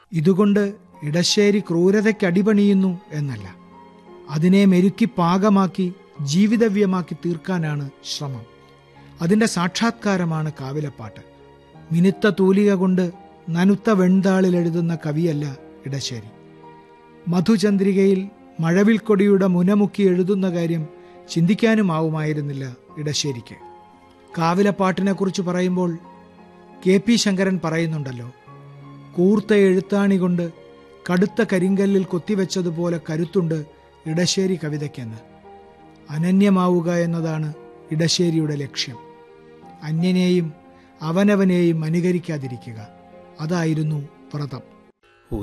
ഇതുകൊണ്ട് ഇടശ്ശേരി ക്രൂരതയ്ക്ക് അടിപണിയുന്നു എന്നല്ല അതിനെ മെരുക്കി പാകമാക്കി ജീവിതവ്യമാക്കി തീർക്കാനാണ് ശ്രമം അതിൻ്റെ സാക്ഷാത്കാരമാണ് കാവിലപ്പാട്ട് മിനുത്ത തൂലിക കൊണ്ട് നനുത്ത വെൺതാളിൽ എഴുതുന്ന കവിയല്ല ഇടശ്ശേരി മധുചന്ദ്രികയിൽ മഴവിൽക്കൊടിയുടെ മുനമുക്കി എഴുതുന്ന കാര്യം ചിന്തിക്കാനുമാവുമായിരുന്നില്ല ഇടശ്ശേരിക്ക് കാവിലപ്പാട്ടിനെക്കുറിച്ച് പറയുമ്പോൾ കെ പി ശങ്കരൻ പറയുന്നുണ്ടല്ലോ കൂർത്ത എഴുത്താണി കൊണ്ട് കടുത്ത കരിങ്കല്ലിൽ കൊത്തിവെച്ചതുപോലെ കരുത്തുണ്ട് ഇടശ്ശേരി കവിതയ്ക്കെന്ന് അനന്യമാവുക എന്നതാണ് ഇടശ്ശേരിയുടെ ലക്ഷ്യം അന്യനെയും അവനവനെയും അനുകരിക്കാതിരിക്കുക അതായിരുന്നു വ്രതം